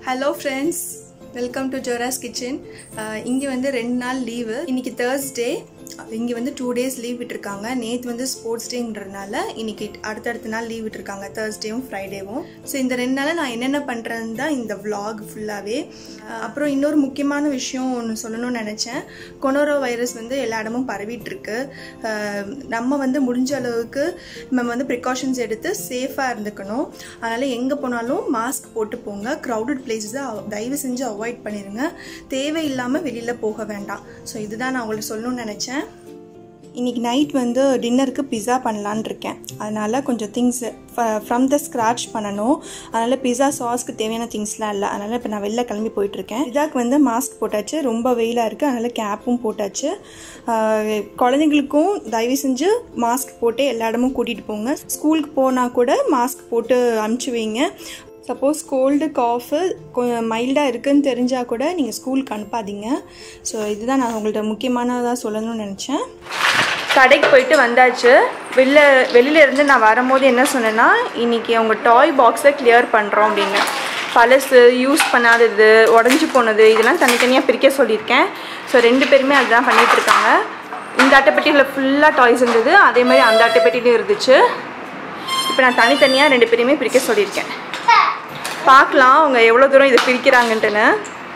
Hello friends welcome to Jora's kitchen இங்கே வந்து ரெண்டு நாள் லீவு இன்னைக்கு தேர்ஸ்டே இங்கே வந்து டூ டேஸ் லீவ் விட்டுருக்காங்க நேற்று வந்து ஸ்போர்ட்ஸ் டேங்கிறதுனால இன்னைக்கு அடுத்தடுத்த நாள் லீவ் விட்டுருக்காங்க தேர்ஸ்டேவும் ஃப்ரைடேவும் ஸோ இந்த ரெண்டு நாளில் நான் என்னென்ன பண்ணுறேன்னு தான் இந்த vlog ஃபுல்லாகவே அப்புறம் இன்னொரு முக்கியமான விஷயம் ஒன்று சொல்லணும்னு நினச்சேன் கொனோரோ வைரஸ் வந்து எல்லா இடமும் பரவிட்டு இருக்கு அஹ் நம்ம வந்து முடிஞ்ச அளவுக்கு நம்ம வந்து ப்ரிகாஷன்ஸ் எடுத்து சேஃபாக இருந்துக்கணும் அதனால் எங்கே போனாலும் மாஸ்க் போட்டு போங்க க்ரௌடட் பிளேஸஸை தயவு செஞ்சு அவாய்ட் பண்ணிடுங்க தேவையில்லாமல் வெளியில் போக வேண்டாம் ஸோ இதுதான் நான் உங்களுக்கு சொல்லணும்னு நினச்சேன் இன்னைக்கு நைட் வந்து டின்னருக்கு பிஸா பண்ணலான்னு இருக்கேன் அதனால் கொஞ்சம் திங்ஸ் ஃப்ரம் த ஸ்க்ராட்ச் பண்ணணும் அதனால் பிஸா சாஸ்க்கு தேவையான திங்ஸ்லாம் இல்லை அதனால் இப்போ நான் வெளில கிளம்பி போயிட்டுருக்கேன் பிஸாக்கு வந்து மாஸ்க் போட்டாச்சு ரொம்ப வெயிலாக இருக்குது அதனால் கேப்பும் போட்டாச்சு ஆஹ் குழந்தைங்களுக்கும் தயவு செஞ்சு மாஸ்க் போட்டு எல்லா இடமும் கூட்டிகிட்டு போங்க ஸ்கூலுக்கு போனால் கூட மாஸ்க் போட்டு அனுப்பிச்சி வைங்க சப்போஸ் கோல்டு காஃபு கொஞ்சம் மைல்டாக இருக்குன்னு தெரிஞ்சால் கூட நீங்கள் ஸ்கூலுக்கு அனுப்பாதீங்க ஸோ இதுதான் நான் உங்கள்ட்ட முக்கியமானதாக சொல்லணும்னு நினச்சேன் கடைக்கு போயிட்டு வந்தாச்சு வெளில வெளியில இருந்து நான் வரும்போது என்ன சொன்னேன்னா இன்னைக்கு அவங்க டாய் பாக்ஸை கிளியர் பண்ணுறோம் அப்படின்னு பழசு யூஸ் பண்ணாதது உடஞ்சி போனது இதெல்லாம் தனித்தனியாக பிரிக்க சொல்லியிருக்கேன் ஸோ ரெண்டு பேருமே அதுதான் பண்ணிட்டு இருக்காங்க இந்த அட்டைப்பெட்டியில் ஃபுல்லாக டாய்ஸ் இருந்தது அதே மாதிரி அந்த அட்டைப்பெட்டிலையும் இருந்துச்சு இப்போ நான் தனித்தனியாக ரெண்டு பேரையுமே பிரிக்க சொல்லியிருக்கேன் பார்க்கலாம் அவங்க எவ்வளோ தூரம் இதை பிரிக்கிறாங்கன்ட்டுன்னு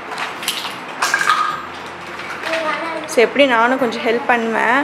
ஸோ எப்படி நானும் கொஞ்சம் ஹெல்ப் பண்ணுவேன்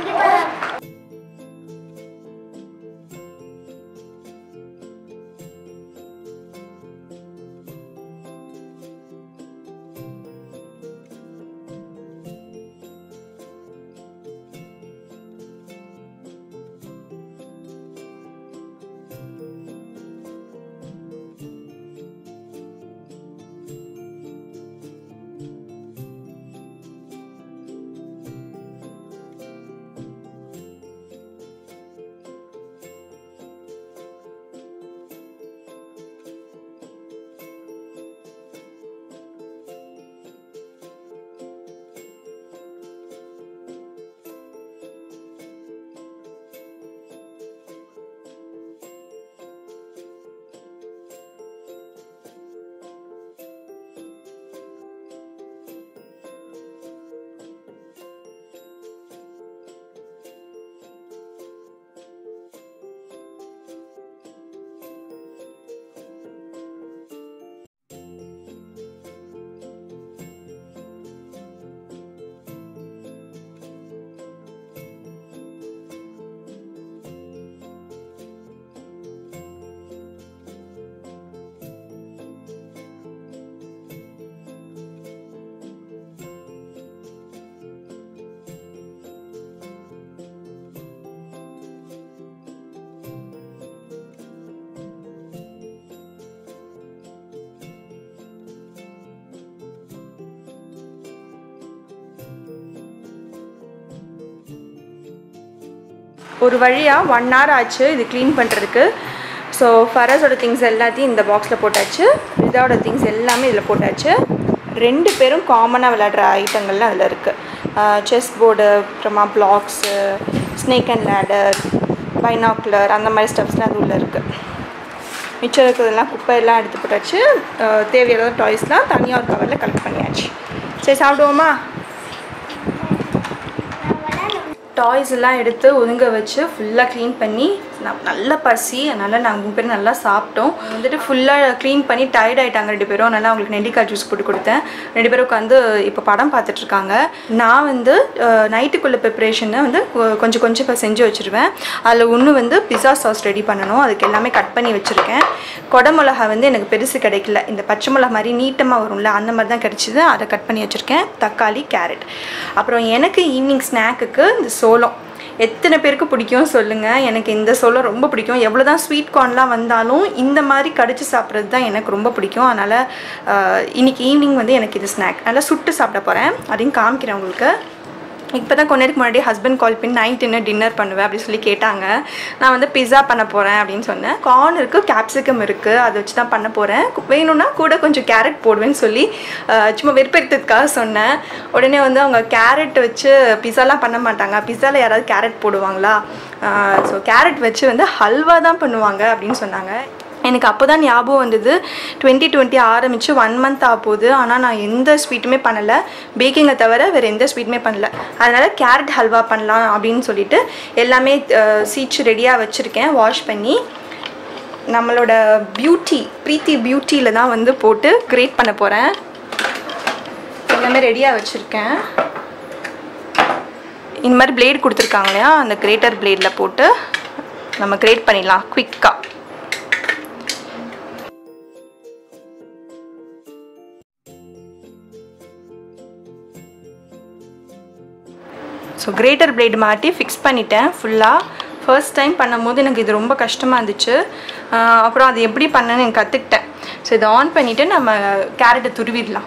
ஒரு வழியாக ஒன் ஹவர் ஆச்சு இது க்ளீன் பண்ணுறதுக்கு ஸோ ஃபரஸோட திங்ஸ் எல்லாத்தையும் இந்த பாக்ஸில் போட்டாச்சு ரிதாவோட திங்ஸ் எல்லாமே இதில் போட்டாச்சு ரெண்டு பேரும் காமனாக விளையாடுற ஐட்டங்கள்லாம் அதில் இருக்குது செஸ் போர்டு அப்புறமா blocks snake and ladder binocular அந்த மாதிரி ஸ்டெப்ஸ்லாம் அது உள்ளே இருக்குது மிச்சம் இருக்கிறதெல்லாம் குப்பையெல்லாம் எடுத்து போட்டாச்சு அஹ் தேவையான டாய்ஸ்லாம் தனியாக ஒரு கவரில் கலெக்ட் பண்ணியாச்சு சரி சாப்பிடுவோமா டாய்ஸ் எல்லாம் எடுத்து ஒதுங்க வச்சு ஃபுல்லாக க்ளீன் பண்ணி ந- நல்ல பசி அதனால் நாங்கள் மூணு பேரும் நல்லா சாப்பிட்டோம் வந்துட்டு ஃபுல்லாக க்ளீன் பண்ணி டயர்ட் ஆகிட்டாங்க ரெண்டு பேரும் அதனால் அவங்களுக்கு நெல்லிக்காய் ஜூஸ் போட்டு கொடுத்தேன் ரெண்டு பேரும் உட்காந்து இப்போ படம் பார்த்துட்ருக்காங்க நான் வந்து நைட்டுக்குள்ள ப்ரிப்பரேஷனை வந்து கொ- கொஞ்சம் கொஞ்சம் இப்போ செஞ்சு வச்சுருவேன் அதில் ஒன்று வந்து பிஸா சாஸ் ரெடி பண்ணணும் அதுக்கு எல்லாமே கட் பண்ணி வச்சுருக்கேன் கொடமிளகா வந்து எனக்கு பெருசு கிடைக்கல இந்த பச்சை மிளகா மாதிரி நீட்டமாக வரும்ல அந்த மாதிரி தான் கிடச்சிது அதை கட் பண்ணி வச்சுருக்கேன் தக்காளி கேரட் அப்புறம் எனக்கு ஈவினிங் ஸ்நாக்குக்கு இந்த சோளம் எத்தனை பேருக்கு பிடிக்கும் சொல்லுங்கள் எனக்கு இந்த சோளம் ரொம்ப பிடிக்கும் எவ்வளோ தான் ஸ்வீட் கார்ன்லாம் வந்தாலும் இந்த மாதிரி கடிச்சு சாப்பிட்றது தான் எனக்கு ரொம்ப பிடிக்கும் அதனால் இன்னைக்கு ஈவினிங் வந்து எனக்கு இது ஸ்நாக் நல்லா சுட்டு சாப்பிட போகிறேன் அதையும் காமிக்கிறேன் உங்களுக்கு இப்போ தான் கொஞ்ச நேரத்துக்கு முன்னாடி ஹஸ்பண்ட் கால் பண்ணி நைட் என்ன டின்னர் பண்ணுவேன் அப்படின்னு சொல்லி கேட்டாங்க நான் வந்து பிஸா பண்ண போகிறேன் அப்படின்னு சொன்னேன் கார்ன் இருக்குது கேப்சிகம் இருக்குது அதை வச்சு தான் பண்ண போகிறேன் வேணும்னா கூட கொஞ்சம் கேரட் போடுவேன்னு சொல்லி அஹ், சும்மா வெறுப்பெடுத்ததுக்காக சொன்னேன் உடனே வந்து அவங்க கேரட் வச்சு பிஸாலாம் பண்ண மாட்டாங்க பிஸாவில் யாராவது கேரட் போடுவாங்களா ஸோ கேரட் வச்சு வந்து ஹல்வா தான் பண்ணுவாங்க அப்படின்னு சொன்னாங்க எனக்கு அப்போ தான் ஞாபகம் வந்தது டுவெண்ட்டி டுவெண்ட்டி ஆரம்பித்து ஒன் மந்த் ஆக போகுது ஆனால் நான் எந்த ஸ்வீட்டுமே பண்ணலை பேக்கிங்கை தவிர வேறு எந்த ஸ்வீட்டுமே பண்ணல அதனால் கேரட் ஹல்வா பண்ணலாம் அப்படின்னு சொல்லிட்டு எல்லாமே சீச்சு ரெடியாக வச்சுருக்கேன் வாஷ் பண்ணி நம்மளோட பியூட்டி ப்ரீத்தி பியூட்டியில் தான் வந்து போட்டு கிரேட் பண்ண போகிறேன் எல்லாமே ரெடியாக வச்சுருக்கேன் இந்த மாதிரி பிளேட் கொடுத்துருக்காங்க இல்லையா அந்த கிரேட்டர் பிளேடில் போட்டு நம்ம கிரேட் பண்ணிடலாம் குவிக்காக ஸோ கிரேட்டர் பிளேடு மாட்டி ஃபிக்ஸ் பண்ணிட்டேன் ஃபுல்லாக ஃபர்ஸ்ட் டைம் பண்ணும்போது எனக்கு இது ரொம்ப கஷ்டமாக இருந்துச்சு ஆஹ் அப்புறம் அது எப்படி பண்ணேன்னு எனக்கு கற்றுக்கிட்டேன் ஸோ இதை ஆன் பண்ணிவிட்டு நம்ம கேரட்டை துருவிடலாம்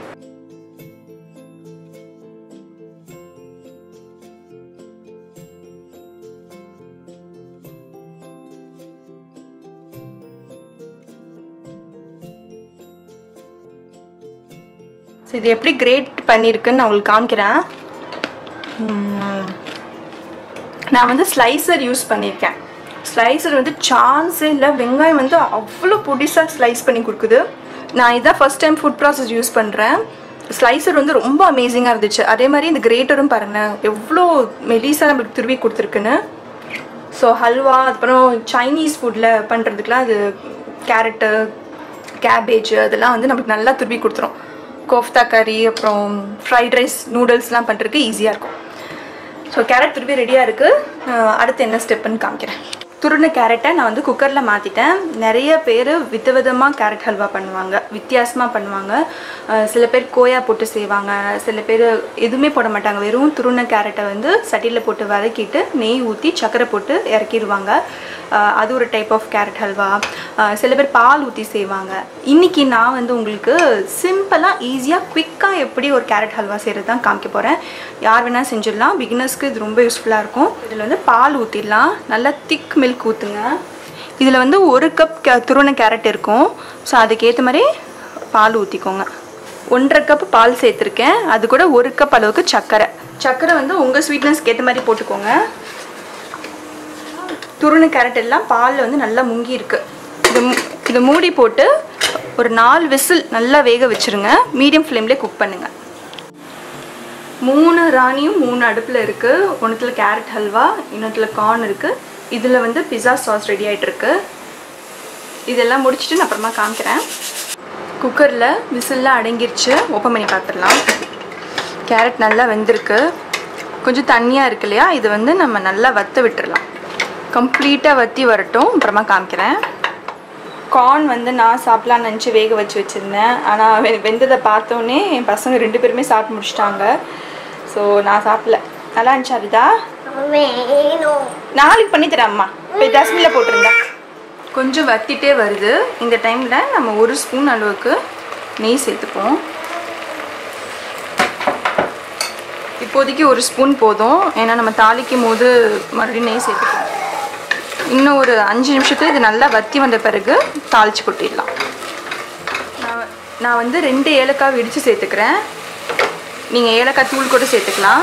ஸோ இது எப்படி கிரேட் பண்ணியிருக்குன்னு நான் உங்களுக்கு காமிக்கிறேன் உம், நான் வந்து ஸ்லைசர் யூஸ் பண்ணியிருக்கேன் ஸ்லைசர் வந்து சான்ஸே இல்லை வெங்காயம் வந்து அவ்வளோ பொடிசாக ஸ்லைஸ் பண்ணி கொடுக்குது நான் இதான் first time food process use பண்ணுறேன் ஸ்லைசர் வந்து ரொம்ப அமேசிங்காக இருந்துச்சு அதே மாதிரி இந்த கிரேட்டரும் பாருங்களேன் எவ்வளோ மெலிசாக நம்மளுக்கு துருவி கொடுத்துருக்குன்னு ஸோ ஹல்வா அப்புறம் சைனீஸ் ஃபுட்டில் பண்ணுறதுக்குலாம் அது கேரட்டு கேபேஜ் அதெல்லாம் வந்து நமக்கு நல்லா துருவி கொடுத்துரும் கோஃப்தா கறி அப்புறம் ஃப்ரைட் ரைஸ் நூடுல்ஸ்லாம் பண்ணுறதுக்கு ஈஸியாக இருக்கும் ஸோ கேரட் துருவி ரெடியாக இருக்குது அடுத்து என்ன ஸ்டெப்புன்னு காமிக்கிறேன் துருண கேரட்டை நான் வந்து குக்கரில் மாற்றிட்டேன் நிறைய பேர் விதவிதமாக கேரட் ஹல்வா பண்ணுவாங்க வித்தியாசமாக பண்ணுவாங்க அஹ் சில பேர் கோயா போட்டு செய்வாங்க சில பேர் எதுவுமே போட மாட்டாங்க வெறும் துருண கேரட்டை வந்து சட்டியில் போட்டு வதக்கிட்டு நெய் ஊற்றி சர்க்கரை போட்டு இறக்கிடுவாங்க அஹ் அது ஒரு டைப் ஆஃப் கேரட் ஹல்வா அஹ் சில பேர் பால் ஊற்றி செய்வாங்க இன்றைக்கி நான் வந்து உங்களுக்கு சிம்பிளாக ஈஸியாக குவிக்காக எப்படி ஒரு கேரட் ஹல்வா செய்கிறது தான் காமிக்க போகிறேன் யார் வேணால் செஞ்சிடலாம் பிகினர்ஸ்க்கு இது ரொம்ப யூஸ்ஃபுல்லாக இருக்கும் இதில் வந்து பால் ஊற்றிடலாம் நல்லா திக் மில்க் ஊற்றுங்க இதில் வந்து ஒரு கப் கே துருவன கேரட் இருக்கும் ஸோ அதுக்கேற்ற மாதிரி பால் ஊற்றிக்கோங்க ஒன்றரை கப் பால் சேர்த்துருக்கேன் அது கூட ஒரு கப் அளவுக்கு சர்க்கரை சர்க்கரை வந்து உங்கள் ஸ்வீட்னஸ்க்கு ஏற்ற மாதிரி போட்டுக்கோங்க துருண கேரட் எல்லாம் பாலில் வந்து நல்லா முங்கி இருக்கு இது மூ- இதை மூடி போட்டு ஒரு நாலு விசில் நல்லா வேக வச்சிருங்க மீடியம் ஃப்ளேம்லேயே குக் பண்ணுங்கள் மூணு ராணியும் மூணு அடுப்பில் இருக்குது ஒன்றுத்துல கேரட் ஹல்வா இன்னொருத்துல கார்ன் இருக்குது இதில் வந்து பிஸா சாஸ் ரெடி ஆகிட்டு இருக்கு இதெல்லாம் முடிச்சுட்டு நான் அப்புறமா காமிக்கிறேன் குக்கரில் விசில்லாம் அடங்கிருச்சு ஓப்பன் பண்ணி பார்த்துடலாம் கேரட் நல்லா வெந்திருக்கு கொஞ்சம் தண்ணியாக இருக்கு இல்லையா இது வந்து நம்ம நல்லா வத்த விட்டுறலாம் கம்ப்ளீட்டாக வத்தி வரட்டும் அப்புறமா காமிக்கிறேன் கார்ன் வந்து நான் சாப்பிட்லான்னு நினச்சி வேக வச்சு வச்சுருந்தேன் ஆனால் வெ வெந்ததை பார்த்தோன்னே என் பசங்க ரெண்டு பேருமே சாப்பிட்டு முடிச்சிட்டாங்க ஸோ நான் சாப்பிடல நல்லா இருந்துச்சா ரிதா வேணும் நாளைக்கு பண்ணி தரேன் அம்மா இப்போ டஸ்ட்பினில் போட்டிருந்தா கொஞ்சம் வத்திட்டே வருது இந்த டைமில் நம்ம ஒரு ஸ்பூன் அளவுக்கு நெய் சேர்த்துப்போம் இப்போதைக்கு ஒரு ஸ்பூன் போதும் ஏன்னா நம்ம தாளிக்கும் போது மறுபடியும் நெய் சேர்த்துப்போம் இன்னும் ஒரு அஞ்சு நிமிஷத்துல இது நல்லா வத்தி வந்த பிறகு தாளிச்சு கொட்டிடலாம் நான் நான் வந்து ரெண்டு ஏலக்காய் இடித்து சேர்த்துக்கிறேன் நீங்கள் ஏலக்காய் தூள் கூட சேர்த்துக்கலாம்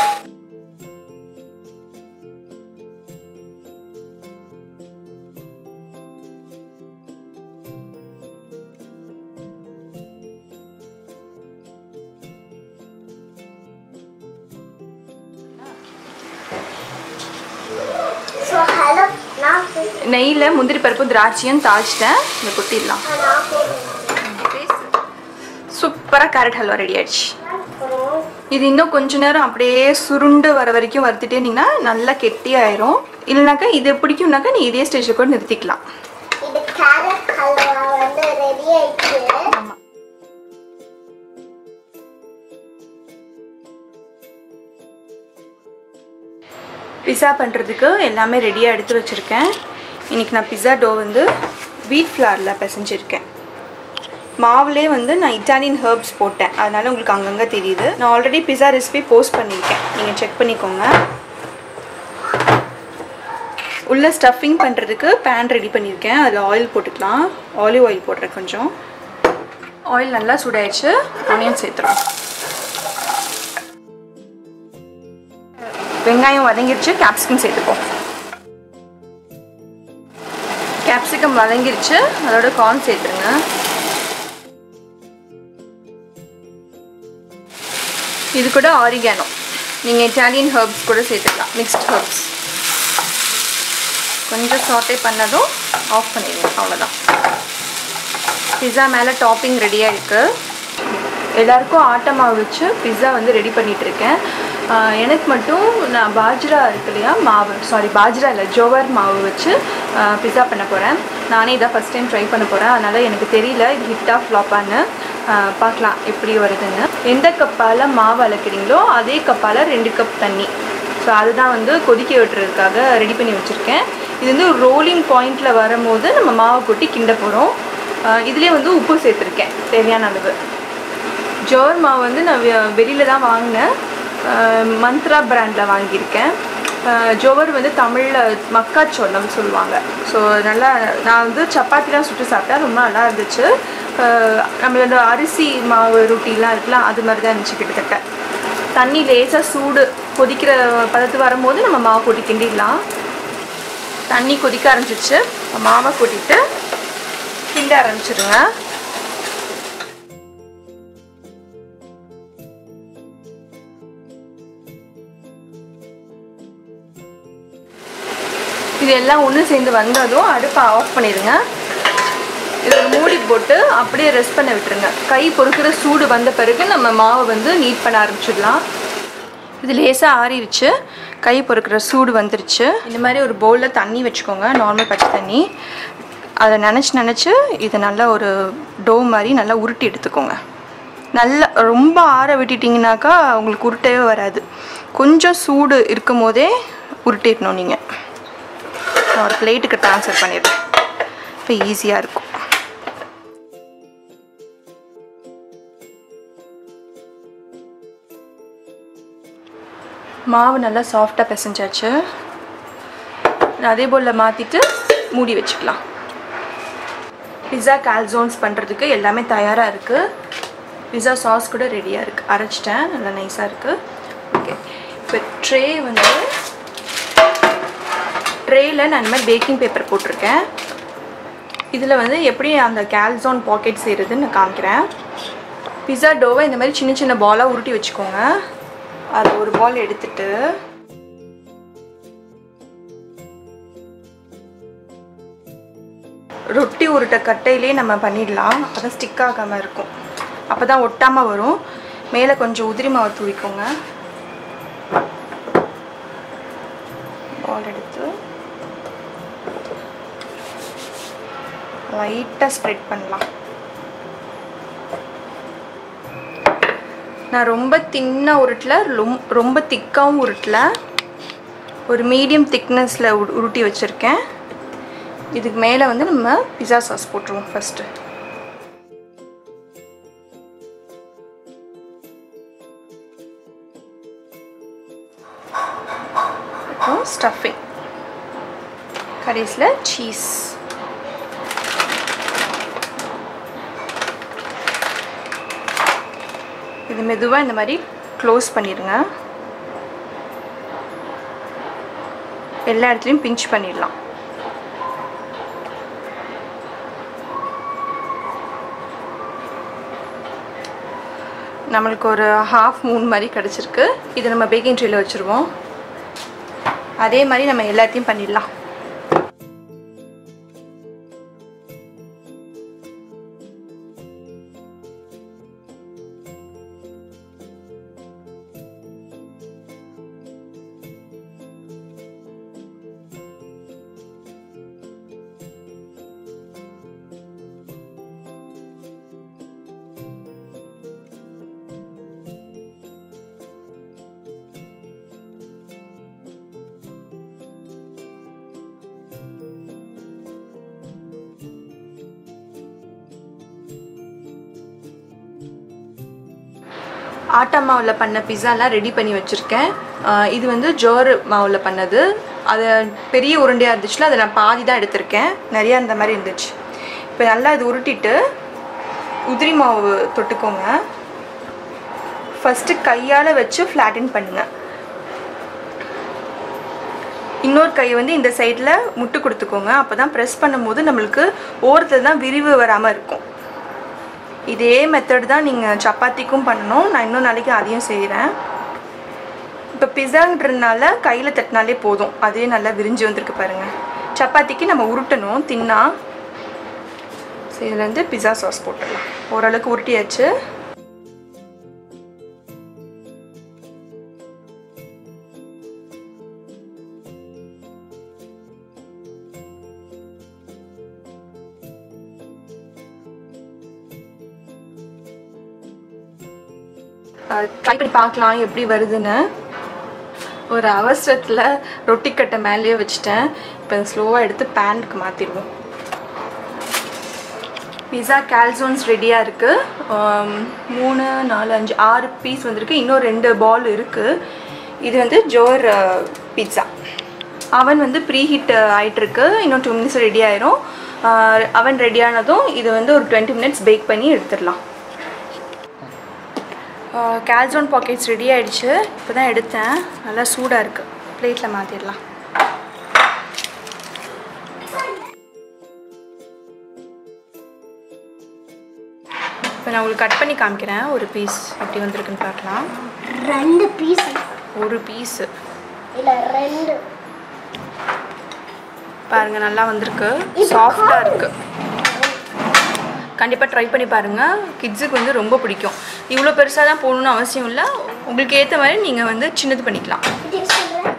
ஸோ ஹலோ நான் பே- நெய்யில் முந்திரி பருப்பும் திராட்சையும் தாளிச்சிட்டேன் இதை கொட்டிடலாம் நான் போடுறேன். சூப்பராக கேரட் ஹல்வா ரெடி ஆயிடுச்சு அப்புறம் இது இன்னும் கொஞ்ச நேரம் அப்படியே சுருண்டு வர வரைக்கும் வறுத்துட்டே இருந்தீங்கன்னா நல்லா கெட்டியாயிரும் இல்லைனாக்கா இது பிடிக்கும்னாக்கா நீ இதே ஸ்டேஜில் கூட நிறுத்திக்கலாம் இது கேரட் ஹல்வா வந்து ரெடி ஆயிடுச்சு ஆமாம் பிஸா பண்ணுறதுக்கு எல்லாமே ரெடியாக எடுத்து வச்சுருக்கேன் இன்றைக்கி நான் பிஸா டோ வந்து வீட் ஃப்ளாரில் பிசைஞ்சிருக்கேன் மாவுலே வந்து நான் இட்டாலியன் ஹெர்ப்ஸ் போட்டேன் அதனால உங்களுக்கு அங்கங்கே தெரியுது நான் ஆல்ரெடி பிஸா ரெசிபி போஸ்ட் பண்ணியிருக்கேன் நீங்கள் செக் பண்ணிக்கோங்க உள்ள ஸ்டஃபிங் பண்ணுறதுக்கு பேன் ரெடி பண்ணியிருக்கேன் அதில் ஆயில் போட்டுக்கலாம் ஆலிவ் ஆயில் போடுறேன் கொஞ்சம் ஆயில் நல்லா சூடாயிடுச்சு ஆனியன் சேர்த்துறோம் வெங்காயம் வதங்கிடுச்சு கேப்சிகம் சேர்த்துப்போம் கேப்சிகம் வதங்கிருச்சு அதோட கார்ன் சேர்த்துருங்க இது கூட ஆரிகானோ நீங்கள் இட்டாலியன் ஹர்ப்ஸ் கூட சேர்த்துக்கலாம் மிக்ஸ்ட் ஹர்ப்ஸ் கொஞ்சம் சாட்டே பண்ணதும் ஆஃப் பண்ணிடுங்க அவ்வளோதான் பிஸா மேலே டாப்பிங் ரெடியாக இருக்குது எல்லாருக்கும் ஆட்டை மாவு வச்சு பிஸா வந்து ரெடி பண்ணிட்டு இருக்கேன் ஆஹ் எனக்கு மட்டும் நான் பாஜ்ரா இருக்கு இல்லையா மாவு சாரி பாஜ்ரா இல்லை ஜோவர் மாவு வச்சு பிஸா பண்ண போகிறேன் நானே இதான் ஃபஸ்ட் டைம் ட்ரை பண்ண போகிறேன் அதனால் எனக்கு தெரியல இது ஹிட்டா ஃப்ளாப்பான்னு பார்க்கலாம் எப்படி வருதுன்னு எந்த கப்பால் மாவு அலக்கிறீங்களோ அதே கப்பால் ரெண்டு கப் தண்ணி ஸோ அதுதான் வந்து கொதிக்க விட்டுறதுக்காக ரெடி பண்ணி வச்சுருக்கேன் இது வந்து ரோலிங் பாயிண்டில் வரும்போது நம்ம மாவை கொட்டி கிண்ட போகிறோம் இதுலேயே வந்து உப்பு சேர்த்துருக்கேன் தேவையான அளவு ஜோர் மாவு வந்து நான் வெளியில் தான் வாங்கினேன் அஹ் மந்த்ரா பிராண்டில் வாங்கியிருக்கேன் அஹ் ஜோவர் வந்து தமிழில் மக்காச்சோளம் சொல்லுவாங்க ஸோ நல்லா நான் வந்து சப்பாத்திலாம் சுட்டு சாப்பிட்டேன் ரொம்ப நல்லா இருந்துச்சு அஹ் நம்மளோட அரிசி மாவு ரொட்டிலாம் இருக்குல்ல அது மாதிரி தான் இருந்துச்சு கிட்டத்தட்ட தண்ணி லேசாக சூடு கொதிக்கிற பதத்து வரும்போது நம்ம மாவு கொட்டி கிண்டிடலாம் தண்ணி கொதிக்க ஆரம்பிச்சிச்சு மாவை கொட்டிட்டு கிண்ட ஆரம்பிச்சிடுங்க இது எல்லாம் ஒன்று சேர்ந்து வந்ததும் அடுப்பை ஆஃப் பண்ணிடுங்க இது ஒரு மூடி போட்டு அப்படியே ரெஸ்ட் பண்ண விட்டுருங்க கை பொறுக்கிற சூடு வந்த பிறகு நம்ம மாவை வந்து நீட் பண்ண ஆரம்பிச்சிடலாம் இது லேசாக ஆறிடுச்சு கை பொறுக்கிற சூடு வந்துருச்சு இந்த மாதிரி ஒரு பவுலில் தண்ணி வச்சுக்கோங்க நார்மல் பச்சை தண்ணி அதை நினச்சி நினச்சி இதை நல்லா ஒரு டோ மாதிரி நல்லா உருட்டி எடுத்துக்கோங்க நல்லா ரொம்ப ஆற விட்டுட்டிங்கனாக்கா உங்களுக்கு உருட்டவே வராது கொஞ்சம் சூடு இருக்கும் போதே உருட்டிடணும் நீங்கள் நான் ஒரு பிளேட்டுக்கு ட்ரான்ஸ்ஃபர் பண்ணிடுறேன் இப்போ ஈஸியாக இருக்கும் மாவு நல்லா சாஃப்டாக பிசைஞ்சாச்சு அதே போல் மாற்றிட்டு மூடி வச்சுக்கலாம் பிஸா கால்சோன்ஸ் பண்ணுறதுக்கு எல்லாமே தயாராக இருக்குது பிஸா சாஸ் கூட ரெடியாக இருக்குது அரைச்சிட்டேன் நல்லா நைஸாக இருக்குது ஓகே இப்போ ட்ரே வந்து ட்ரேயில் நான் இந்த மாதிரி பேக்கிங் பேப்பர் போட்டிருக்கேன் இதில் வந்து எப்படி அந்த கேல்சோன் பாக்கெட் செய்கிறதுன்னு நான் காமிக்கிறேன் பிஸா டோவை இந்த மாதிரி சின்ன சின்ன பாலாக உருட்டி வச்சுக்கோங்க அதில் ஒரு பால் எடுத்துட்டு ரொட்டி உருட்டை கட்டையிலே நம்ம பண்ணிடலாம் அப்போ தான் ஸ்டிக் ஆகாமல் இருக்கும் அப்போ தான் ஒட்டாமல் வரும் மேலே கொஞ்சம் உதிரி மாவு தூவிக்கோங்க பால் எடுத்து லைட்டாக ஸ்ப்ரெட் பண்ணலாம் நான் ரொம்ப தின்னாக உருட்டல ரொம் ரொம்ப திக்காகவும் உருட்டல ஒரு மீடியம் திக்னஸில் உருட்டி வச்சுருக்கேன் இதுக்கு மேலே வந்து நம்ம பிஸா சாஸ் போட்டுருவோம் ஃபஸ்ட்டு அப்புறம் ஸ்டஃபிங் கடைசியில் சீஸ் இது மெதுவாக இந்த மாதிரி க்ளோஸ் பண்ணிடுங்க எல்லா இடத்துலையும் பிஞ்ச் பண்ணிடலாம் நம்மளுக்கு ஒரு ஹாஃப் மூன் மாதிரி கிடச்சிருக்கு இதை நம்ம பேக்கிங் ட்ரேயில் வச்சுருவோம் அதே மாதிரி நம்ம எல்லாத்தையும் பண்ணிடலாம் ஆட்டா மாவில் பண்ண பிஸாலாம் ரெடி பண்ணி வச்சுருக்கேன் ஆஹ் இது வந்து ஜோர் மாவில் பண்ணது அது பெரிய உருண்டையாக இருந்துச்சுல அதை நான் பாதி தான் எடுத்திருக்கேன் நிறையா இந்த மாதிரி இருந்துச்சு இப்போ நல்லா இது உருட்டிட்டு உதிரி மாவு தொட்டுக்கோங்க ஃபஸ்ட்டு கையால் வச்சு ஃப்ளாட்டன் பண்ணுங்கள் இன்னொரு கை வந்து இந்த சைடில் முட்டு கொடுத்துக்கோங்க அப்போ தான் ப்ரெஸ் பண்ணும்போது நம்மளுக்கு ஓரத்தில் தான் விரிவு வராமல் இருக்கும் இதே மெத்தட் தான் நீங்கள் சப்பாத்திக்கும் பண்ணணும் நான் இன்னொரு நாளைக்கு அதையும் செய்கிறேன் இப்போ பிஸான்றதுனால கையில் தட்டினாலே போதும் அதே நல்லா விரிஞ்சு வந்திருக்கு பாருங்கள் சப்பாத்திக்கு நம்ம உருட்டணும் தின்னா சரி இதில் வந்து பிஸா சாஸ் போட்டுடலாம் ஓரளவுக்கு உருட்டியாச்சு ட்ரை பண்ணி பார்க்கலாம் எப்படி வருதுன்னு ஒரு அவசரத்தில் ரொட்டி கட்டை மேலேயே வச்சுட்டேன் இப்போ ஸ்லோவாக எடுத்து பேனுக்கு மாற்றிடுவோம் பிஸா கேல்சோன்ஸ் ரெடியாக இருக்குது மூணு நாலு அஞ்சு ஆறு பீஸ் வந்திருக்கு இன்னும் ரெண்டு பால் இருக்குது இது வந்து ஜோர் பிட்ஸா அவன் வந்து ப்ரீ ஹீட் ஆகிட்டுருக்கு இன்னும் டூ மினிட்ஸ் ரெடி ஆயிரும் அவன் ரெடி ஆனதும் இது வந்து ஒரு டுவெண்ட்டி மினிட்ஸ் பேக் பண்ணி எடுத்துடலாம் கேல்சோன் பாக்கெட்ஸ் ரெடி ஆயிடுச்சு இப்போ தான் எடுத்தேன் நல்லா சூடாக இருக்குது பிளேட்டில் மாற்றிடலாம் இப்போ நான் உங்களுக்கு கட் பண்ணி காமிக்கிறேன் ஒரு பீஸ் எப்படி வந்திருக்குன்னு பார்க்கலாம் ரெண்டு பீஸ் ஒரு பீஸு இல்ல ரெண்டு பாருங்க நல்லா வந்திருக்கு சாஃப்டாக இருக்கு கண்டிப்பாக ட்ரை பண்ணி பாருங்கள் கிட்ஸுக்கு வந்து ரொம்ப பிடிக்கும் இவ்வளோ பெருசாக தான் போகணுன்னு அவசியம் இல்லை உங்களுக்கு ஏற்ற மாதிரி நீங்கள் வந்து சின்னது பண்ணிக்கலாம் இது சொல்றேன்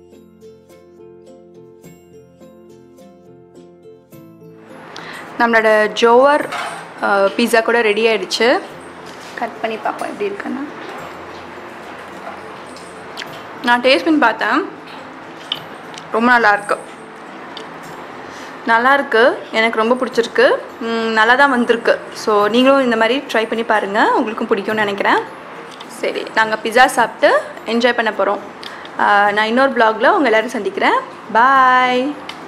நம்மளோட ஜோவர் பீஸா கூட ரெடி ஆயிடுச்சு கட் பண்ணி பார்ப்போம் எப்படி இருக்குன்னு நான் டேஸ்ட் பண்ணி பார்த்தேன் ரொம்ப நல்லா இருக்கு நல்லா இருக்கு எனக்கு ரொம்ப பிடிச்சிருக்கு ம், நல்லா தான் வந்திருக்கு ஸோ நீங்களும் இந்த மாதிரி ட்ரை பண்ணி பாருங்கள் உங்களுக்கும் பிடிக்கும்னு நினைக்கிறேன் சரி நாங்கள் பிஸா சாப்பிட்டு என்ஜாய் பண்ண போகிறோம் நான் இன்னொரு vlogல உங்கள் எல்லோரும் சந்திக்கிறேன் பாய்